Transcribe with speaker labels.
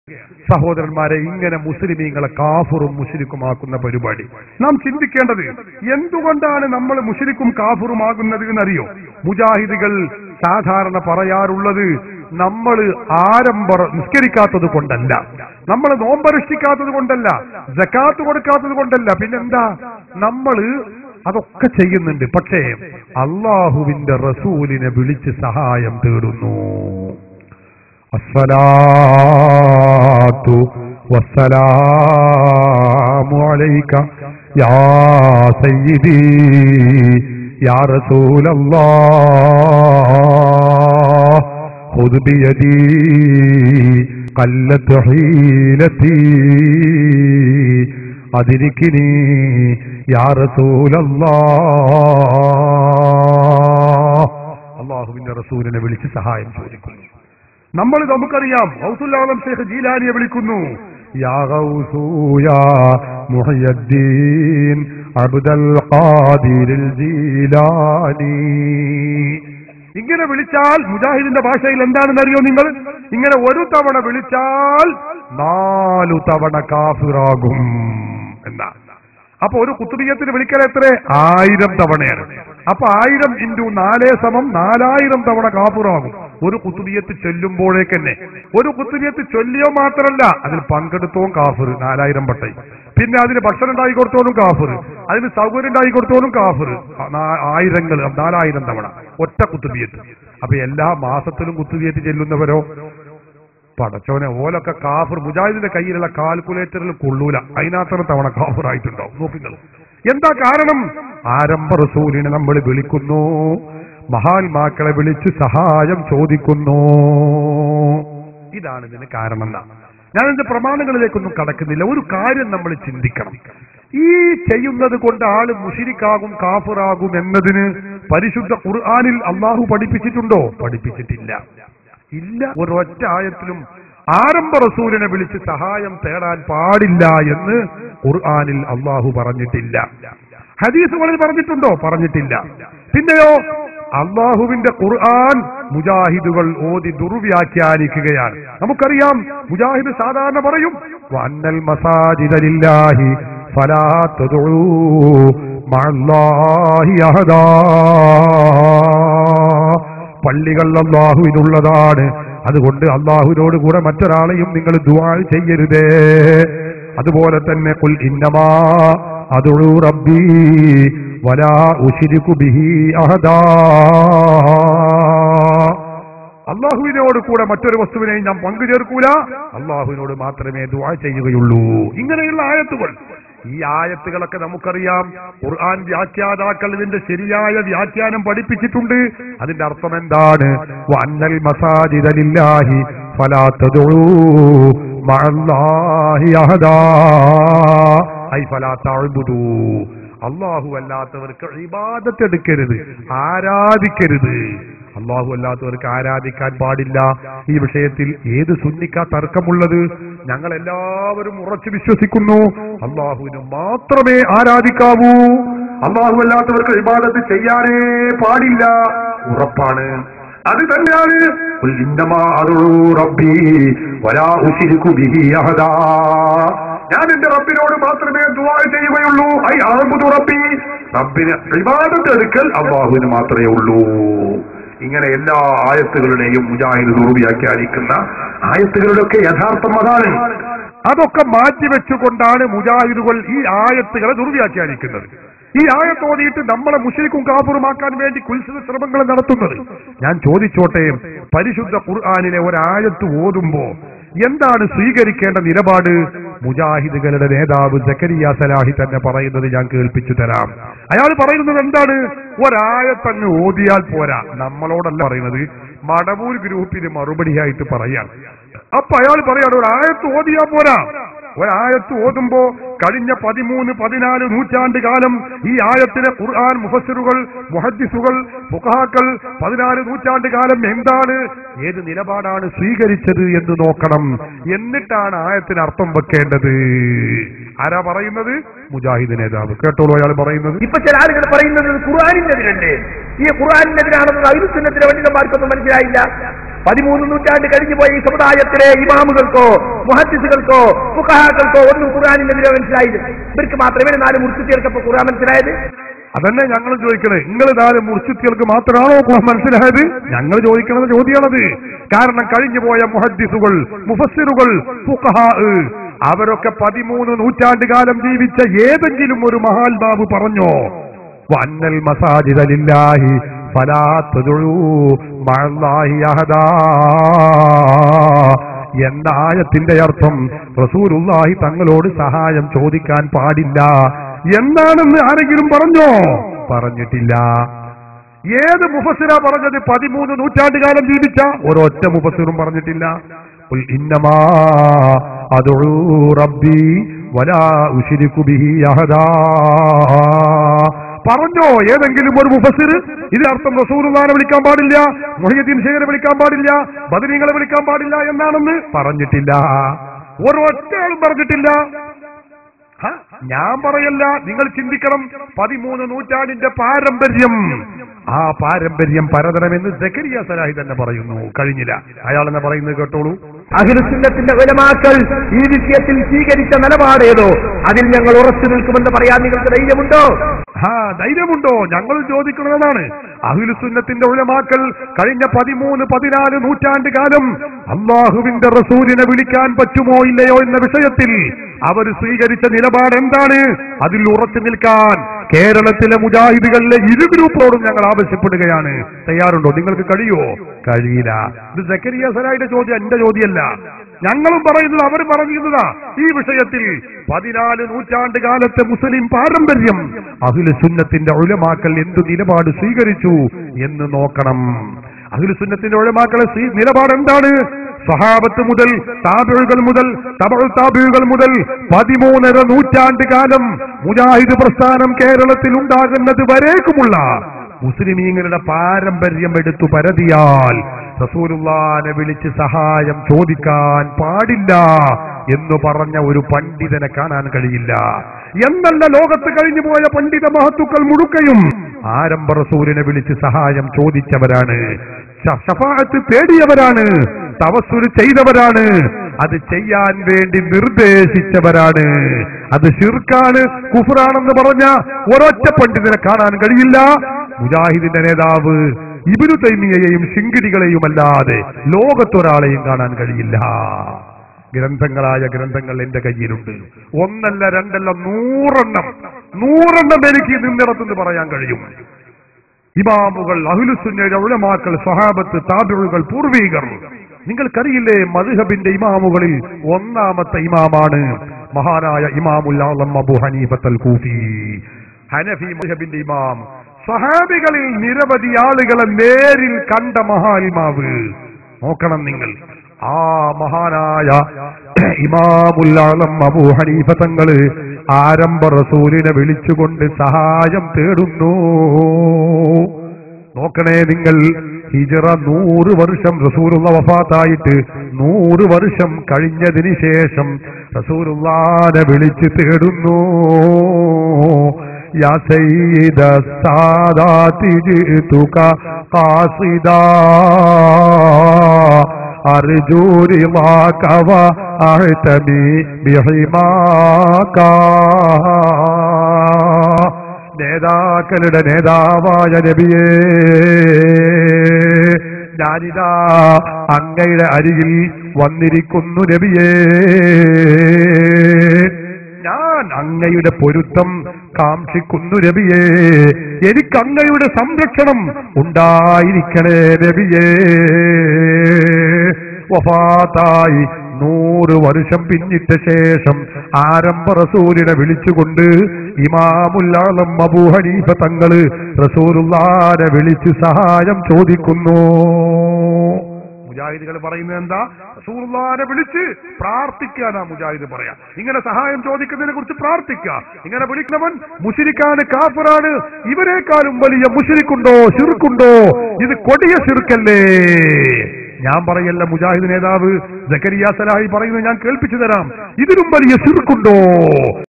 Speaker 1: സഹോദരന്മാരെ ഇങ്ങനെ മുസ്ലിമീങ്ങളെ കാഫുറും മുഷിരിക്കുമാക്കുന്ന പരിപാടി നാം ചിന്തിക്കേണ്ടത് എന്തുകൊണ്ടാണ് നമ്മൾ മുഷിരിക്കും കാഫുറുമാകുന്നത് എന്നറിയോ മുജാഹിദുകൾ സാധാരണ പറയാറുള്ളത് നമ്മൾ ആരംഭ നിസ്കരിക്കാത്തത് കൊണ്ടല്ല നമ്മൾ നോമ്പനുഷ്ഠിക്കാത്തത് കൊണ്ടല്ല ജക്കാത്ത് കൊടുക്കാത്തത് കൊണ്ടല്ല പിന്നെന്താ നമ്മള് അതൊക്കെ ചെയ്യുന്നുണ്ട് പക്ഷേ അള്ളാഹുവിന്റെ റസൂലിനെ വിളിച്ച് സഹായം തേടുന്നു അസ്സലാത്തു വസ്സലാമു അലൈക യാ സയ്യിദി യാ റസൂലല്ലാഹ് خذ بيدي قلت حيلتي أدركني يا رسول الله അള്ളാഹുവിന്റെ റസൂലിനെ വിളിച്ച് സഹായം ചോദിക്കുന്നു നമ്മൾ നമുക്കറിയാം ഹൗസുല്ലാളം ഷേഖ് ജീലാനിയെ വിളിക്കുന്നു യാ ഗൗസു യാ മുഹയ്യദ്ദീൻ അബ്ദൽ ഖാദിരിൽ ജീലാനി ഇങ്ങനെ വിളിച്ചാൽ മുജാഹിദിന്റെ ഭാഷയിൽ എന്താണെന്ന് അറിയോ നിങ്ങൾ ഇങ്ങനെ ഒരു തവണ വിളിച്ചാൽ നാലു തവണ കാഫിറാകും എന്നാ അപ്പൊ ഒരു കുത്തുബിയത്തിന് വിളിക്കൽ എത്ര ആയിരം തവണയാണ് അപ്പൊ ആയിരം ഇൻറ്റു നാലേ സമം നാലായിരം തവണ കാഫിറാകും ഒരു കുത്തുബിയത്ത് ചൊല്ലുമ്പോഴേക്ക് തന്നെ ഒരു കുത്തുബിയത്ത് ചൊല്ലിയോ മാത്രമല്ല അതിൽ പങ്കെടുത്തോം കാഫിർ നാലായിരം പട്ടൈ പിന്നെ അതിന് ഭക്ഷണം ഉണ്ടാക്കി കൊടുത്തോളും കാഫിർ അതിന് സൗകര്യം ഉണ്ടാക്കി കൊടുത്തോളും കാഫിർ ആയിരങ്ങൾ നാലായിരം തവണ ഒറ്റ കുത്തുബിയത്ത് അപ്പൊ എല്ലാ മാസത്തിലും കുത്തുബിയത്ത് ചെല്ലുന്നവരോ പടച്ചോനെ ഓലൊക്കെ കാഫർ മുജാഹിദിന്റെ കയ്യിലുള്ള കാൽക്കുലേറ്ററിൽ കൊള്ളൂല അതിനകത്തൊരു തവണ കാഫർ ആയിട്ടുണ്ടാവും നോക്കിങ്ങൾ എന്താ കാരണം ആരംഭ റസൂലിനെ നമ്മൾ വിളിക്കുന്നു മഹാത്മാക്കളെ വിളിച്ച് സഹായം ചോദിക്കുന്നു ഇതാണ് ഇതിന് കാരണം എന്നാ ഞാൻ ഇതിന്റെ പ്രമാണങ്ങളിലേക്കൊന്നും കടക്കുന്നില്ല ഒരു കാര്യം നമ്മൾ ചിന്തിക്കണം ഈ ചെയ്യുന്നത് കൊണ്ട് ആള് മുഷിരിക്കാകും കാഫിറാകും എന്നതിന് പരിശുദ്ധ ഖുർആാനിൽ അള്ളാഹു പഠിപ്പിച്ചിട്ടുണ്ടോ പഠിപ്പിച്ചിട്ടില്ല ഇല്ല ഒരൊറ്റ ആയത്തിലും ആരംഭ റസൂലിനെ വിളിച്ച് സഹായം തേടാൻ പാടില്ല എന്ന് ഖുർആാനിൽ അള്ളാഹു പറഞ്ഞിട്ടില്ല ഹദീസുകളിൽ പറഞ്ഞിട്ടുണ്ടോ പറഞ്ഞിട്ടില്ല പിന്നെയോ അള്ളാഹുവിന്റെ ഖുർആൻ മുജാഹിദുകൾ ഓതി ദുർവ്യാഖ്യാനിക്കുകയാണ് നമുക്കറിയാം മുജാഹിദ് സാധാരണ പറയും വന്നൽ മസാജിദലില്ലാഹി ഫലാ തദ്ഉ മഅല്ലാഹി അഹദാ പള്ളികൾ അള്ളാഹുവിനുള്ളതാണ് അതുകൊണ്ട് അള്ളാഹുവിനോട് കൂടെ മറ്റൊരാളെയും നിങ്ങൾ ദുആ ചെയ്യരുതേ അതുപോലെ തന്നെ കുൽ ഇന്നമാ അതൊഴു റബ്ബി വലാ ഉശിരിക്കു ബിഹി അഹദാ അള്ളാഹുവിനോട് കൂടെ മറ്റൊരു വസ്തുവിനെയും ഞാൻ പങ്കു ചേർക്കൂല അള്ളാഹുവിനോട് മാത്രമേ ദുആ ചെയ്യുകയുള്ളൂ ഇങ്ങനെയുള്ള ആയത്തുകൾ ഈ ആയത്തുകളൊക്കെ നമുക്കറിയാം ഖുർആൻ വ്യാഖ്യാതാക്കൾ ഇതിന്റെ ശരിയായ വ്യാഖ്യാനം പഠിപ്പിച്ചിട്ടുണ്ട് അതിന്റെ അർത്ഥം എന്താണ് വന്നൽ മസാജിദലില്ലാഹി ഫലാ തദ്ഉ മഅല്ലാഹി അഹദാ ഐ ഫലാ തഅബുദൂ അള്ളാഹു അല്ലാത്തവർക്ക് ഇബാദത്ത് എടുക്കരുത് ആരാധിക്കരുത് അള്ളാഹു അല്ലാത്തവർക്ക് ആരാധിക്കാൻ പാടില്ല ഈ വിഷയത്തിൽ ഏത് സുന്നിക്കാ തർക്കമുള്ളത് ഞങ്ങൾ എല്ലാവരും ഉറച്ചു വിശ്വസിക്കുന്നു അള്ളാഹുവിന് മാത്രമേ ആരാധിക്കാവൂ അള്ളാഹു അല്ലാത്തവർക്ക് ഇബാദത്ത് ചെയ്യാനേ പാടില്ല ഉറപ്പാണ് അത് തന്നെയാണ് "ഖുൽ ഇന്നമാ അദഉ റബ്ബി വലാ ഉശ്രികു ബിഹി അഹദാ ഞാൻ എന്റെ റബ്ബിനോട് മാത്രമേ ദുആ ചെയ്യുകയുള്ളൂ ഐ ആബുദു റബ്ബി റബ്ബിന് ഇബാദത്ത് എടുക്കൽ അള്ളാഹുവിന് മാത്രമേ ഉള്ളൂ ഇങ്ങനെ എല്ലാ ആയത്തുകളുടെയും മുജാഹിദ് ദുർവ്യാഖ്യാനിക്കുന്ന ആയത്തുകളുടെ ഒക്കെ യഥാർത്ഥം അതാണ് അതൊക്കെ മാറ്റിവെച്ചുകൊണ്ടാണ് മുജാഹിദുകൾ ഈ ആയത്തുകളെ ദുർവ്യാഖ്യാനിക്കുന്നത് ഈ ആയത്ത് ഓതിയിട്ട് നമ്മളെ മുഷരിക്കും കാപ്പുറുമാക്കാൻ വേണ്ടി കുൽസിത ശ്രമങ്ങൾ നടത്തുന്നത് ഞാൻ ചോദിച്ചോട്ടെ പരിശുദ്ധ ഖുർആാനിലെ ഒരായത്ത് ഓതുമ്പോ എന്താണ് സ്വീകരിക്കേണ്ട നിലപാട് മുജാഹിദുകളുടെ നേതാവ് ജക്കരിയ സലാഹി തന്നെ പറയുന്നത് ഞാൻ കേൾപ്പിച്ചു തരാം അയാൾ പറയുന്നത് എന്താണ് ഒരായത്തങ്ങ് ഓതിയാൽ പോരാ നമ്മളോടല്ല പറയുന്നത് മടവൂർ ഗ്രൂപ്പിന് മറുപടിയായിട്ട് പറയാൻ അപ്പൊ അയാൾ പറയാണ് ഒരായത്ത് ഓതിയാ പോരാ ഒരായത്ത് ഓതുമ്പോ കഴിഞ്ഞ പതിമൂന്ന് പതിനാല് നൂറ്റാണ്ട് കാലം ഈ ആയത്തിലെ ഖുർആൻ മുഫസ്സിറുകൾ മുഹദ്ദിസുകൾ ഫുഖഹാക്കൾ പതിനാല് നൂറ്റാണ്ട് കാലം എന്താണ് ഏത് നിലപാടാണ് സ്വീകരിച്ചത് എന്ന് നോക്കണം എന്നിട്ടാണ് ആയത്തിന് അർത്ഥം വെക്കേണ്ടത് ആരാ പറയുന്നത് മുജാഹിദ് നേതാവ് കേട്ടോളൂ അയാൾ പറയുന്നത്
Speaker 2: ഇപ്പൊ ചില ആളുകൾ പറയുന്നത് ഖുർആാനിനെതിരല്ലേ ഈ ഖുർആാനിനെതിരാണെന്ന് അഹിലുസുന്നത്തിലെ പണ്ഡിതന്മാർക്കൊന്നും മനസ്സിലായില്ല പതിമൂന്ന് നൂറ്റാണ്ട് കഴിഞ്ഞു പോയ ഈ സമുദായത്തിലെ ഇമാമുകൾക്കോ മുഹദ്ദിസുകൾക്കോ ഫുഖഹാക്കൾക്കോ ഒന്നും ഖുർആാനിന്റെ വില മനസ്സിലായത് ഇവർക്ക് മാത്രമേ നാല് മുറിച്ചുത്തിയർക്കപ്പോ ഖുർആൻ മനസ്സിലായത്
Speaker 1: അതന്നെ ഞങ്ങൾ ചോദിക്കണേ നിങ്ങൾ നാല് മുർച്ചിത്തികൾക്ക് മാത്രമാണോ ഖുർആൻ മനസ്സിലായത് ഞങ്ങൾ ചോദിക്കുന്നത് ചോദ്യമാണത് കാരണം കഴിഞ്ഞു പോയ മുഹദ്ദിസുകൾ മുഫസ്സിറുകൾ ഫുഖഹാ അവരൊക്കെ പതിമൂന്ന് നൂറ്റാണ്ട് കാലം ജീവിച്ച ഏതെങ്കിലും ഒരു മഹാത്മാവ് പറഞ്ഞോ വന്നൽ മസാജിദ ലില്ലാഹി ഫലാ തദ്ഉ മഅല്ലാഹി അഹദാ എന്ന ആയത്തിന്റെ അർത്ഥം റസൂലുള്ളാഹി തങ്ങളോട് സഹായം ചോദിക്കാൻ പാടില്ല എന്നാണെന്ന് ആരെങ്കിലും പറഞ്ഞോ പറഞ്ഞിട്ടില്ല ഏത് മുഫസിര പറഞ്ഞത് പതിമൂന്ന് നൂറ്റാണ്ട് കാലം ജീവിച്ച ഒരൊറ്റ മുഫസിറും പറഞ്ഞിട്ടില്ല ഖുൽ ഇന്നമാ അദ്ഉ റബ്ബി വലാ ഉശ്രികു ബിഹി അഹദാ പറഞ്ഞോ ഏതെങ്കിലും ഒരു മുഫസിർ ഇതിനർത്ഥം റസൂലുള്ളാനെ വിളിക്കാൻ പാടില്ല മൊഹിയദ്ദീൻ ശേഖരെ വിളിക്കാൻ പാടില്ല ബദരീങ്ങളെ വിളിക്കാൻ പാടില്ല എന്നാണെന്ന് പറഞ്ഞിട്ടില്ല ഒരൊറ്റയാളും പറഞ്ഞിട്ടില്ല ഹ? ഞാൻ പറയല്ല നിങ്ങൾ ചിന്തിക്കണം പതിമൂന്ന് നൂറ്റാണ്ടിന്റെ പാരമ്പര്യം ആ പാരമ്പര്യം പരതരമെന്ന് സക്കരിയ സലാഹി തന്നെ പറയുന്നു കഴിഞ്ഞില്ല അയാൾ എന്നെ പറയുന്നത് കേട്ടോളൂ
Speaker 2: അഖിലുസുന്നത്തിന്റെ ഉലമാക്കൾ ഈ വിഷയത്തിൽ സ്വീകരിച്ച നിലപാടേതോ അതിൽ ഞങ്ങൾ ഉറച്ചു നിൽക്കുമെന്ന് പറയാൻ നിങ്ങൾക്ക് ധൈര്യമുണ്ടോ
Speaker 1: ആ ധൈര്യമുണ്ടോ ഞങ്ങൾ ചോദിക്കുന്നതാണ് അഹിലുസുന്നത്തിന്റെ ഉലമാക്കൾ കഴിഞ്ഞ പതിമൂന്ന് പതിനാല് നൂറ്റാണ്ട് കാലം അള്ളാഹുവിന്റെ റസൂലിനെ വിളിക്കാൻ പറ്റുമോ ഇല്ലയോ എന്ന വിഷയത്തിൽ അവർ സ്വീകരിച്ച നിലപാട് എന്താണ് അതിൽ ഉറച്ചു നിൽക്കാൻ കേരളത്തിലെ മുജാഹിദുകളിലെ ഇരു ഗ്രൂപ്പോടും ഞങ്ങൾ ആവശ്യപ്പെടുകയാണ് തയ്യാറുണ്ടോ നിങ്ങൾക്ക് കഴിയുമോ കഴിയില്ല ഇത് സക്കരിയ സലായുടെ ചോദ്യം എന്റെ ചോദ്യമല്ല ഞങ്ങളും പറയുന്നത് അവർ പറയുന്നതാ ഈ വിഷയത്തിൽ പതിനാല് നൂറ്റാണ്ട് കാലത്തെ മുസ്ലിം പാരമ്പര്യം അഖില സുന്നത്തിന്റെ ഉലമാക്കൾ എന്തു നിലപാട് സ്വീകരിച്ചു എന്ന് നോക്കണം അഖില സുന്നത്തിന്റെ ഉലമാക്കളെ സ്വീ- നിലപാട് എന്താണ് സഹാബത്ത് മുതൽ താബിഴുകൾ മുതൽ തബഴ് താബിഴുകൾ മുതൽ പതിമൂന്നര നൂറ്റാണ്ട് കാലം മുജാഹിദ് പ്രസ്ഥാനം കേരളത്തിൽ ഉണ്ടാകുന്നത് വരേക്കുമുള്ള മുസ്ലിമീങ്ങളുടെ പാരമ്പര്യം എടുത്തു പരതിയാൽ റസൂലുള്ളാനെ വിളിച്ച് സഹായം ചോദിക്കാൻ പാടില്ല എന്ന് പറഞ്ഞ ഒരു പണ്ഡിതനെ കാണാൻ കഴിയില്ല എന്നല്ല ലോകത്ത് കഴിഞ്ഞു പോയ പണ്ഡിത മഹത്തുക്കൾ മുഴുക്കയും ആരംഭ റസൂലിനെ വിളിച്ച് സഹായം ചോദിച്ചവരാണ് ശ- ശഫാഅത്ത് തേടിയവരാണ് തവസ്സുര് ചെയ്തവരാണ് അത് ചെയ്യാൻ വേണ്ടി നിർദ്ദേശിച്ചവരാണ് അത് ഷിർക്കാണ് കുഫറാണെന്ന് പറഞ്ഞ ഒരൊറ്റ പണ്ഡിതനെ കാണാൻ കഴിയില്ല മുജാഹിദിന്റെ നേതാവ് ഇബിനു തൈമിയയെയും ശിങ്കിടികളെയും അല്ലാതെ ലോകത്തൊരാളെയും കാണാൻ കഴിയില്ല ഗ്രന്ഥങ്ങളായ ഗ്രന്ഥങ്ങൾ എന്റെ കയ്യിലുണ്ട് ഒന്നല്ല രണ്ടല്ല നൂറെണ്ണം നൂറെണ്ണം എനിക്ക് നിന്നിടത്തുനിന്ന് പറയാൻ കഴിയും ഇമാമുകൾ അഹുലുസുന്നയുടെ ഉലമാക്കൾ സ്വഹാബത്ത് താബിഴുകൾ പൂർവീകർ നിങ്ങൾക്കറിയില്ലേ മദ്ഹബിന്റെ ഇമാമുകളിൽ ഒന്നാമത്തെ ഇമാമാണ് മഹാനായ ഇമാമുൽ ആലം അബു ഹനീഫത്തൽ കൂഫി ഹനഫി മദ്ഹബിന്റെ ഇമാം സ്വഹാബികളിൽ നിരവധി ആളുകളെ നേരിൽ കണ്ട മഹാത്മാവ് നോക്കണം നിങ്ങൾ ആ മഹാനായ ഇമാമുൽ ആലം അബു ഹനീഫ തങ്ങള് ആരംഭ റസൂലിനെ വിളിച്ചുകൊണ്ട് സഹായം തേടുന്നു നോക്കണേ നിങ്ങൾ ഹിജറ നൂറ് വർഷം റസൂലുള്ള വഫാത്തായിട്ട് നൂറ് വർഷം കഴിഞ്ഞതിന് ശേഷം റസൂലുള്ളാനെ വിളിച്ച് തേടുന്നു യാ സയ്യിദ സാദാതി ജിതുക ഖാസിദാ അർജു റിളാക വ അഹ്തമി ബിഹിമാക നേതാക്കളുടെ നേതാവായ നബിയേ ഞാനിതാ അങ്ങയുടെ അരികിൽ വന്നിരിക്കുന്നു നബിയേ ഞാൻ അങ്ങയുടെ പൊരുത്തം കാക്ഷിക്കുന്നു നബിയേ എനിക്ക് അങ്ങയുടെ സംരക്ഷണം ഉണ്ടായിരിക്കണേ നബിയേ വഫാത്തായി നൂറ് വർഷം പിന്നിട്ട ശേഷം ആരംഭ റസൂലിനെ വിളിച്ചുകൊണ്ട് ഇമാമുല്ലാളം അബൂ ഹനീഫ തങ്ങള് റസൂലുള്ളാനെ വിളിച്ച് സഹായം ചോദിക്കുന്നു മുജാഹിദുകൾ പറയുന്നത് എന്താ റസൂലുള്ളാനെ വിളിച്ച് പ്രാർത്ഥിക്കാനാ മുജാഹിദ് പറയാ ഇങ്ങനെ സഹായം ചോദിക്കുന്നതിനെ കുറിച്ച് പ്രാർത്ഥിക്കുക ഇങ്ങനെ വിളിക്കുന്നവൻ മുഷിരിക്കാണ് കാഫറാണ് ഇവരെക്കാളും വലിയ മുഷിരിക്കുണ്ടോ ശിർക്കുണ്ടോ ഇത് കൊടിയ ശിർക്കല്ലേ ഞാൻ പറയല്ല മുജാഹിദ് നേതാവ് ജക്കരിയ സലാഹി പറയുന്നത് ഞാൻ കേൾപ്പിച്ചു തരാം ഇതിലും വലിയ ശിർക്കുണ്ടോ